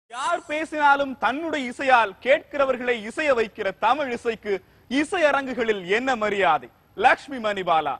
யார் பேசினாலும் தன்னுடைய இசையால் கேட்கிறவர்களை இசைய வைக்கிற தமிழ் இசைக்கு இசை அரங்குகளில் என்ன மரியாதை லக்ஷ்மி மணிபாலா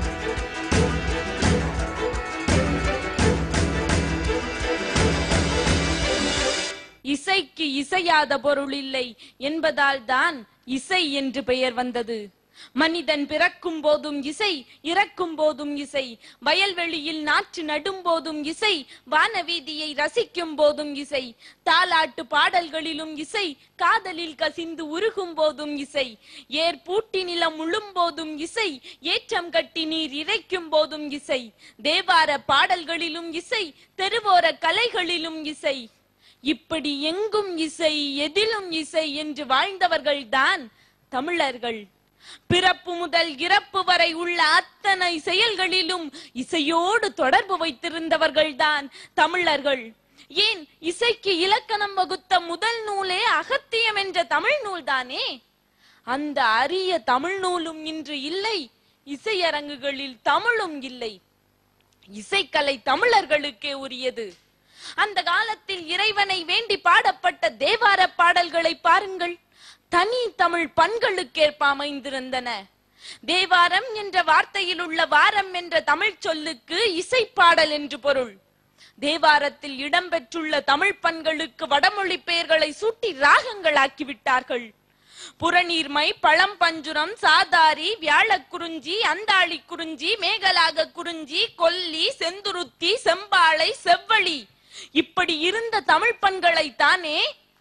இசைக்கு இசையாத பொருள் இல்லை என்பதால் தான் இசை என்று பெயர் வந்தது மனிதன் பிறக்கும் போதும் இசை இறக்கும் போதும் இசை வயல்வெளியில் நாற்று நடும் போதும் இசை வானவீதியை ரசிக்கும் போதும் இசை தாலாட்டு பாடல்களிலும் இசை காதலில் கசிந்து உருகும் போதும் இசை ஏர் பூட்டி நிலம் உழும் போதும் இசை ஏற்றம் கட்டி நீர் இறைக்கும் போதும் இசை தேவார பாடல்களிலும் இசை தெருவோர கலைகளிலும் இசை இப்படி எங்கும் இசை எதிலும் இசை என்று வாழ்ந்தவர்கள்தான் தமிழர்கள் பிறப்பு முதல் இறப்பு வரை உள்ள அத்தனை செயல்களிலும் இசையோடு தொடர்பு வைத்திருந்தவர்கள்தான் தமிழர்கள் ஏன் இசைக்கு இலக்கணம் வகுத்த முதல் நூலே அகத்தியம் என்ற தமிழ் நூல்தானே அந்த அரிய தமிழ் நூலும் இன்று இல்லை இசையரங்குகளில் தமிழும் இல்லை இசைக்கலை தமிழர்களுக்கே உரியது அந்த காலத்தில் இறைவனை வேண்டி பாடப்பட்ட தேவார பாடல்களை பாருங்கள் தனி தமிழ் பண்களுக்கேற்ப அமைந்திருந்தன தேவாரம் என்ற வார்த்தையில் உள்ள வாரம் என்ற தமிழ் சொல்லுக்கு இசைப்பாடல் என்று பொருள் தேவாரத்தில் இடம்பெற்றுள்ள தமிழ் பண்களுக்கு வடமொழி பெயர்களை சூட்டி ராகங்களாக்கி விட்டார்கள் புறநீர்மை பழம்பஞ்சுரம் சாதாரி வியாழக்குறிஞ்சி அந்தாளி குறிஞ்சி மேகலாக குறிஞ்சி கொல்லி செந்துருத்தி செம்பாளை செவ்வழி இப்படி இருந்த தமிழ் பண்களை தானே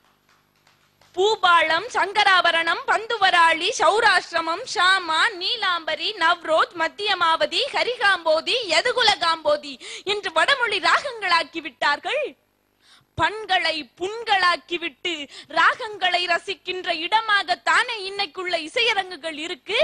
பூபாளம் சங்கராபரணம் பந்துவராளி சௌராஷ்டிரமம் ஷாமா நீலாம்பரி நவ்ரோத் மத்தியமாவதி ஹரிகாம்போதி யதுகுலகாம்போதி என்று வடமொழி ராகங்களாக்கி விட்டார்கள் பண்களை புண்களாக்கிவிட்டு ராகங்களை ரசிக்கின்ற இடமாக தானே இன்னைக்குள்ள இசையரங்குகள் இருக்கு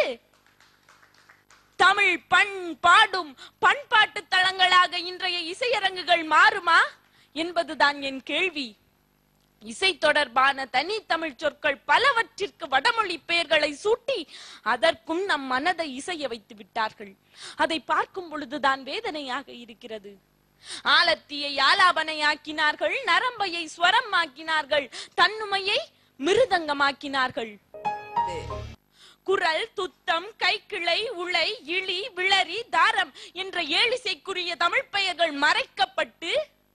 தமிழ் பண் பாடும் பண்பாட்டு தளங்களாக இன்றைய இசையரங்குகள் மாறுமா என்பதுதான் என் கேள்வி இசை தொடர்பான தனி தமிழ் சொற்கள் பலவற்றிற்கு வடமொழி பெயர்களை சூட்டி அதற்கும் நம் மனதை இசைய வைத்து விட்டார்கள் அதை பார்க்கும் பொழுதுதான் வேதனையாக இருக்கிறது ஆலத்தியை ஆலாபனையாக்கினார்கள் நரம்பையை ஸ்வரமாக்கினார்கள் தன்னுமையை மிருதங்கமாக்கினார்கள் குரல் துத்தம் கைக்கிளை உளை இழி விளரி தாரம் என்ற ஏழிசைக்குரிய தமிழ் பெயர்கள் மறைக்கப்பட்டு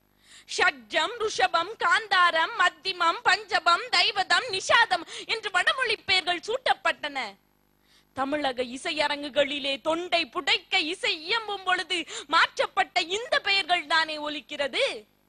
ஷட்ஜம் ருஷபம் காந்தாரம் மத்திமம் பஞ்சபம் தைவதம் நிஷாதம் என்று வடமொழி பெயர்கள் சூட்டப்பட்டன தமிழக இசையரங்குகளிலே தொண்டை புடைக்க இசை இயம்பும் பொழுது மாற்றப்பட்ட இந்த பெயர்கள் தானே ஒலிக்கிறது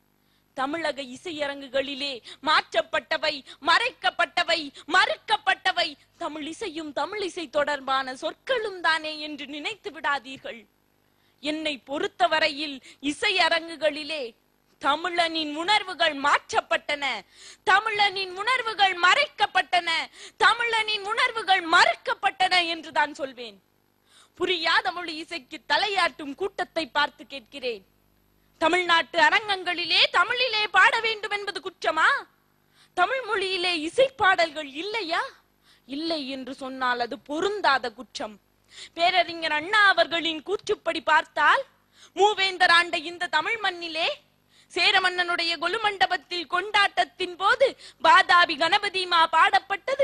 தமிழக இசையரங்குகளிலே மாற்றப்பட்டவை மறைக்கப்பட்டவை மறுக்கப்பட்டவை தமிழ் இசையும் தமிழ் இசை தொடர்பான சொற்களும் தானே என்று நினைத்து விடாதீர்கள் என்னை பொறுத்தவரையில் இசையரங்குகளிலே தமிழனின் உணர்வுகள் மாற்றப்பட்டன தமிழனின் உணர்வுகள் மறைக்கப்பட்டன தமிழனின் உணர்வுகள் மறுக்கப்பட்டன என்று தான் சொல்வேன் புரியாத மொழி இசைக்கு தலையாட்டும் கூட்டத்தை பார்த்து கேட்கிறேன் தமிழ்நாட்டு அரங்கங்களிலே தமிழிலே பாட வேண்டும் என்பது குற்றமா தமிழ் மொழியிலே இசை பாடல்கள் இல்லையா இல்லை என்று சொன்னால் அது பொருந்தாத குற்றம் பேரறிஞர் அண்ணா அவர்களின் கூற்றுப்படி பார்த்தால் மூவேந்தர் ஆண்ட இந்த தமிழ் மண்ணிலே சேரமன்னனுடைய கொலுமண்டபத்தில் கொண்டாட்டத்தின் போது பாதாபி கணபதிமா பாடப்பட்டது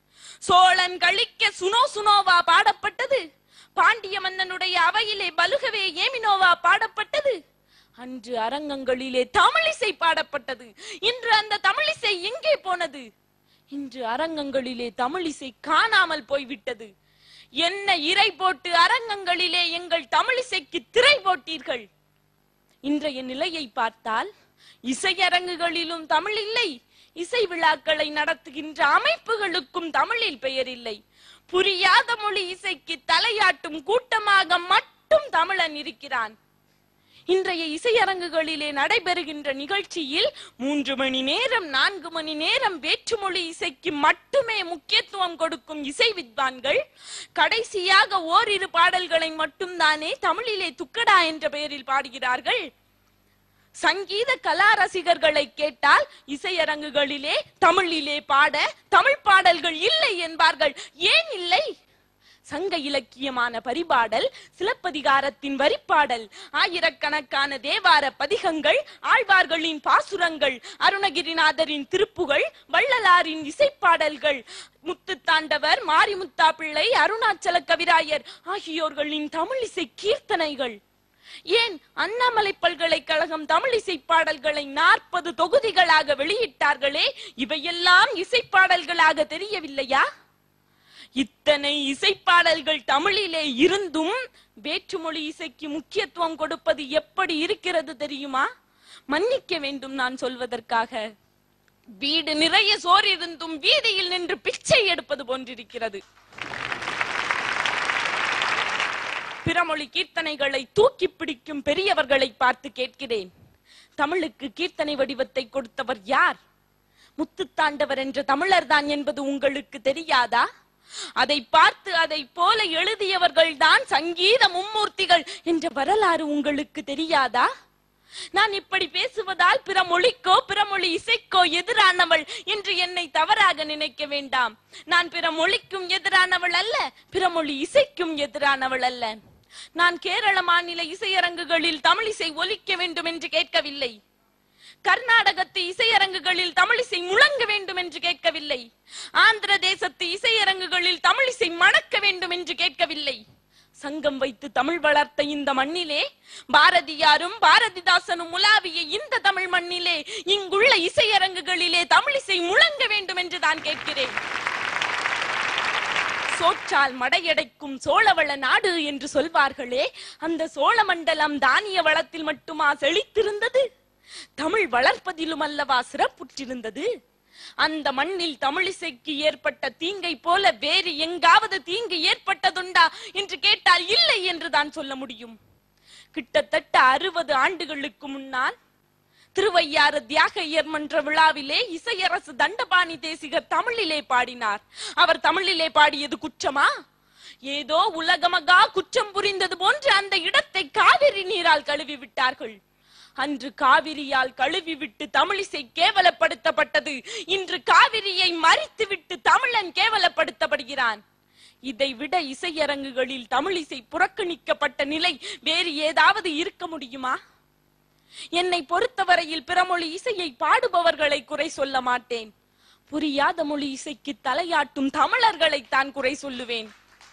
சோழன் கழிக்க சுனோ சுனோவா பாடப்பட்டது பாண்டிய மன்னனுடைய அவையிலே பலுகவே ஏமினோவா பாடப்பட்டது அன்று அரங்கங்களிலே தமிழிசை பாடப்பட்டது இன்று அந்த தமிழிசை எங்கே போனது இன்று அரங்கங்களிலே தமிழிசை காணாமல் போய்விட்டது என்ன இறை போட்டு அரங்கங்களிலே எங்கள் தமிழிசைக்கு திரை போட்டீர்கள் இன்றைய நிலையை பார்த்தால் இசையரங்குகளிலும் தமிழ் இல்லை இசை விழாக்களை நடத்துகின்ற அமைப்புகளுக்கும் தமிழில் பெயர் இல்லை புரியாத மொழி இசைக்கு தலையாட்டும் கூட்டமாக மட்டும் தமிழன் இருக்கிறான் இன்றைய இசையரங்குகளிலே நடைபெறுகின்ற நிகழ்ச்சியில் மூன்று மணி நேரம் நான்கு மணி நேரம் வேற்றுமொழி இசைக்கு மட்டுமே முக்கியத்துவம் கொடுக்கும் இசை வித்வான்கள் கடைசியாக ஓரிரு பாடல்களை மட்டும்தானே தமிழிலே துக்கடா என்ற பெயரில் பாடுகிறார்கள் சங்கீத கலா ரசிகர்களை கேட்டால் இசையரங்குகளிலே தமிழிலே பாட தமிழ் பாடல்கள் இல்லை என்பார்கள் ஏன் இல்லை சங்க இலக்கியமான பரிபாடல் சிலப்பதிகாரத்தின் வரிப்பாடல் ஆயிரக்கணக்கான தேவார பதிகங்கள் ஆழ்வார்களின் பாசுரங்கள் அருணகிரிநாதரின் திருப்புகள் வள்ளலாரின் இசைப்பாடல்கள் முத்துத்தாண்டவர் மாரிமுத்தா பிள்ளை அருணாச்சல கவிராயர் ஆகியோர்களின் தமிழிசை கீர்த்தனைகள் ஏன் அண்ணாமலை பல்கலைக்கழகம் தமிழ் இசைப்பாடல்களை நாற்பது தொகுதிகளாக வெளியிட்டார்களே இவையெல்லாம் இசைப்பாடல்களாக தெரியவில்லையா இத்தனை இசைப்பாடல்கள் தமிழிலே இருந்தும் வேற்றுமொழி இசைக்கு முக்கியத்துவம் கொடுப்பது எப்படி இருக்கிறது தெரியுமா மன்னிக்க வேண்டும் நான் சொல்வதற்காக வீடு நிறைய சோறு இருந்தும் வீதியில் நின்று பிச்சை எடுப்பது போன்றிருக்கிறது பிறமொழி கீர்த்தனைகளை தூக்கி பிடிக்கும் பெரியவர்களை பார்த்து கேட்கிறேன் தமிழுக்கு கீர்த்தனை வடிவத்தை கொடுத்தவர் யார் முத்துத்தாண்டவர் என்ற தமிழர் தான் என்பது உங்களுக்கு தெரியாதா அதை பார்த்து அதை போல எழுதியவர்கள் தான் சங்கீத மும்மூர்த்திகள் என்ற வரலாறு உங்களுக்கு தெரியாதா நான் இப்படி பேசுவதால் பிற மொழிக்கோ பிற மொழி இசைக்கோ எதிரானவள் என்று என்னை தவறாக நினைக்க வேண்டாம் நான் பிற மொழிக்கும் எதிரானவள் அல்ல பிற மொழி இசைக்கும் எதிரானவள் அல்ல நான் கேரள மாநில இசையரங்குகளில் தமிழிசை ஒலிக்க வேண்டும் என்று கேட்கவில்லை கர்நாடகத்து இசையரங்குகளில் தமிழிசை முழங்க வேண்டும் என்று கேட்கவில்லை ஆந்திர தேசத்து இசையரங்குகளில் தமிழிசை மணக்க வேண்டும் என்று கேட்கவில்லை சங்கம் வைத்து தமிழ் வளர்த்த இந்த மண்ணிலே பாரதியாரும் பாரதிதாசனும் உலாவிய இந்த தமிழ் மண்ணிலே இங்குள்ள இசையரங்குகளிலே தமிழிசை முழங்க வேண்டும் என்று தான் கேட்கிறேன் சோற்றால் மடையடைக்கும் சோழவள நாடு என்று சொல்வார்களே அந்த சோழ மண்டலம் தானிய வளத்தில் மட்டுமா செழித்திருந்தது தமிழ் வளர்ப்பதிலும் அல்லவா சிறப்புற்றிருந்தது அந்த மண்ணில் தமிழிசைக்கு ஏற்பட்ட தீங்கை போல வேறு எங்காவது தீங்கு ஏற்பட்டதுண்டா என்று கேட்டால் இல்லை என்று தான் சொல்ல முடியும் கிட்டத்தட்ட அறுபது ஆண்டுகளுக்கு முன்னால் திருவையாறு தியாக மன்ற விழாவிலே இசையரசு தண்டபாணி தேசிகர் தமிழிலே பாடினார் அவர் தமிழிலே பாடியது குற்றமா ஏதோ உலகமகா குற்றம் புரிந்தது போன்று அந்த இடத்தை காவிரி நீரால் கழுவி விட்டார்கள் அன்று காவிரியால் கழுவி விட்டு தமிழிசை கேவலப்படுத்தப்பட்டது இன்று காவிரியை மறித்து விட்டு தமிழன் கேவலப்படுத்தப்படுகிறான் இதை விட இசையரங்குகளில் தமிழிசை புறக்கணிக்கப்பட்ட நிலை வேறு ஏதாவது இருக்க முடியுமா என்னை பொறுத்தவரையில் பிறமொழி இசையை பாடுபவர்களை குறை சொல்ல மாட்டேன் புரியாத மொழி இசைக்கு தலையாட்டும் தமிழர்களை தான் குறை சொல்லுவேன்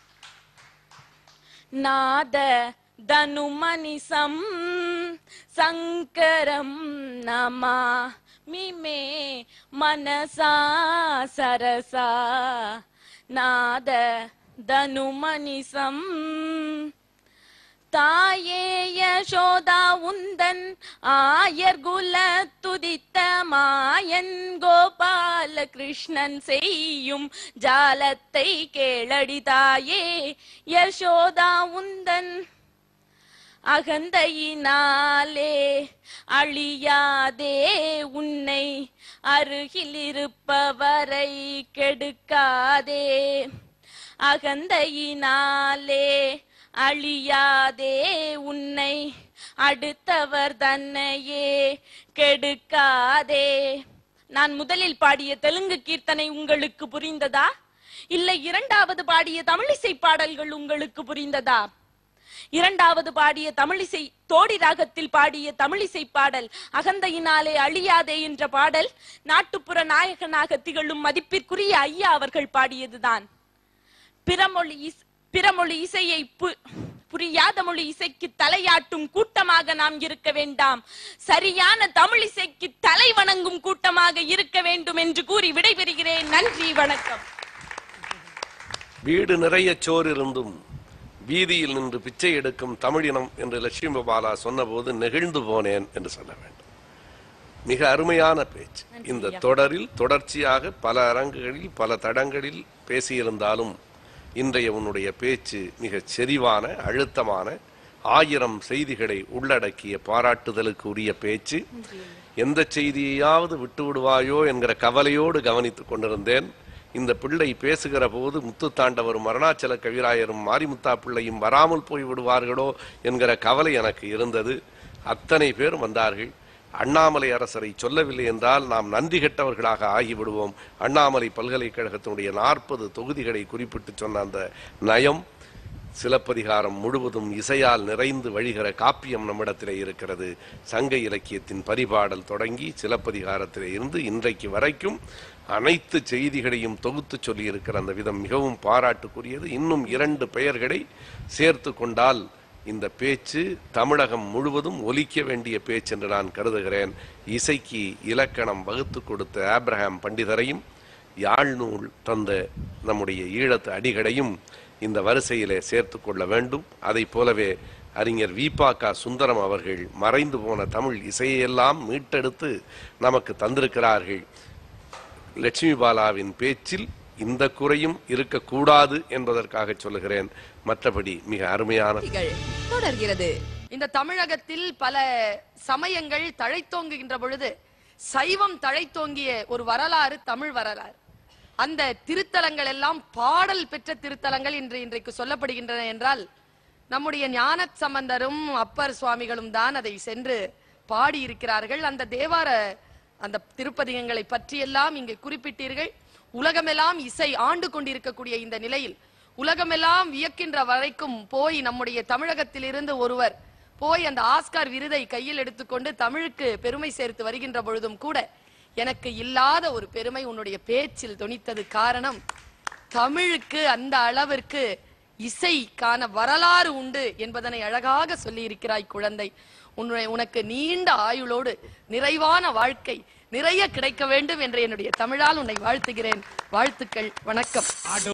நாத தனுமனிசம் சங்கரம் நமா மிமே மனசா சரசா நாத தனுமனிசம் தாயே யசோதா உந்தன் ஆயர் குல துதித்த மாயன் கோபால கிருஷ்ணன் செய்யும் ஜாலத்தை கேளடி தாயே யசோதா உந்தன் அகந்தையினாலே அழியாதே உன்னை அருகில் இருப்பவரை கெடுக்காதே அகந்தையினாலே அழியாதே உன்னை அடுத்தவர் தன்னையே கெடுக்காதே நான் முதலில் பாடிய தெலுங்கு கீர்த்தனை உங்களுக்கு புரிந்ததா இல்லை இரண்டாவது பாடிய தமிழிசை பாடல்கள் உங்களுக்கு புரிந்ததா இரண்டாவது பாடிய தமிழிசை தோடி ராகத்தில் பாடிய தமிழிசை பாடல் அகந்தையினாலே அழியாதே என்ற பாடல் நாட்டுப்புற நாயகனாக திகழும் மதிப்பிற்குரிய ஐயா அவர்கள் பாடியதுதான் பிறமொழி இஸ்- பிறமொழி இசையை பு- புரியாத மொழி இசைக்கு தலையாட்டும் கூட்டமாக நாம் இருக்க வேண்டாம் சரியான தமிழ் இசைக்கு தலை வணங்கும் கூட்டமாக இருக்க வேண்டும் என்று கூறி விடைபெறுகிறேன் நன்றி வணக்கம் வீடு நிறைய சோறு இருந்தும் வீதியில் நின்று பிச்சை எடுக்கும் தமிழினம் என்று லட்சுமி பாலா சொன்னபோது நெகிழ்ந்து போனேன் என்று சொல்ல வேண்டும் மிக அருமையான பேச்சு இந்த தொடரில் தொடர்ச்சியாக பல அரங்குகளில் பல தடங்களில் பேசியிருந்தாலும் இன்றைய உன்னுடைய பேச்சு மிகச் செறிவான அழுத்தமான ஆயிரம் செய்திகளை உள்ளடக்கிய பாராட்டுதலுக்கு உரிய பேச்சு எந்த செய்தியையாவது விட்டு விடுவாயோ என்கிற கவலையோடு கவனித்துக் கொண்டிருந்தேன் இந்த பிள்ளை பேசுகிற போது முத்துத்தாண்டவரும் அருணாச்சல கவிராயரும் மாரிமுத்தா பிள்ளையும் வராமல் போய் விடுவார்களோ என்கிற கவலை எனக்கு இருந்தது அத்தனை பேர் வந்தார்கள் அண்ணாமலை அரசரை சொல்லவில்லை என்றால் நாம் நன்றி கெட்டவர்களாக ஆகிவிடுவோம் அண்ணாமலை பல்கலைக்கழகத்தினுடைய நாற்பது தொகுதிகளை குறிப்பிட்டு சொன்ன அந்த நயம் சிலப்பதிகாரம் முழுவதும் இசையால் நிறைந்து வழிகிற காப்பியம் நம்மிடத்திலே இருக்கிறது சங்க இலக்கியத்தின் பரிபாடல் தொடங்கி சிலப்பதிகாரத்திலே இருந்து இன்றைக்கு வரைக்கும் அனைத்து செய்திகளையும் தொகுத்து சொல்லியிருக்கிற அந்த விதம் மிகவும் பாராட்டுக்குரியது இன்னும் இரண்டு பெயர்களை சேர்த்து கொண்டால் இந்த பேச்சு தமிழகம் முழுவதும் ஒலிக்க வேண்டிய பேச்சு என்று நான் கருதுகிறேன் இசைக்கு இலக்கணம் வகுத்து கொடுத்த ஆப்ரஹாம் பண்டிதரையும் யாழ்நூல் தந்த நம்முடைய ஈழத்து அடிகளையும் இந்த வரிசையிலே சேர்த்து கொள்ள வேண்டும் அதை போலவே அறிஞர் விபாகா சுந்தரம் அவர்கள் மறைந்து போன தமிழ் இசையெல்லாம் மீட்டெடுத்து நமக்கு தந்திருக்கிறார்கள் லட்சுமி பாலாவின் பேச்சில் இந்த குறையும் இருக்கக்கூடாது என்பதற்காக சொல்லுகிறேன் மற்றபடி மிக அருமையான செய்திகள் தொடர்கிறது இந்த தமிழகத்தில் பல சமயங்கள் தழைத்தோங்குகின்ற பொழுது சைவம் தழைத்தோங்கிய ஒரு வரலாறு தமிழ் வரலாறு அந்த திருத்தலங்கள் எல்லாம் பாடல் பெற்ற திருத்தலங்கள் இன்று இன்றைக்கு சொல்லப்படுகின்றன என்றால் நம்முடைய ஞான சம்பந்தரும் அப்பர் சுவாமிகளும் தான் அதை சென்று பாடி இருக்கிறார்கள் அந்த தேவார அந்த திருப்பதிகங்களை பற்றியெல்லாம் இங்கே குறிப்பிட்டீர்கள் உலகமெல்லாம் இசை ஆண்டு கொண்டிருக்கக்கூடிய இந்த நிலையில் உலகமெல்லாம் வியக்கின்ற வரைக்கும் போய் நம்முடைய தமிழகத்திலிருந்து ஒருவர் போய் அந்த ஆஸ்கார் விருதை கையில் எடுத்துக்கொண்டு தமிழுக்கு பெருமை சேர்த்து வருகின்ற பொழுதும் கூட எனக்கு இல்லாத ஒரு பெருமை உன்னுடைய பேச்சில் தொனித்தது காரணம் தமிழுக்கு அந்த அளவிற்கு இசைக்கான வரலாறு உண்டு என்பதனை அழகாக சொல்லி இருக்கிறாய் குழந்தை உன்னை உனக்கு நீண்ட ஆயுளோடு நிறைவான வாழ்க்கை நிறைய கிடைக்க வேண்டும் என்று என்னுடைய தமிழால் உன்னை வாழ்த்துகிறேன் வாழ்த்துக்கள் வணக்கம்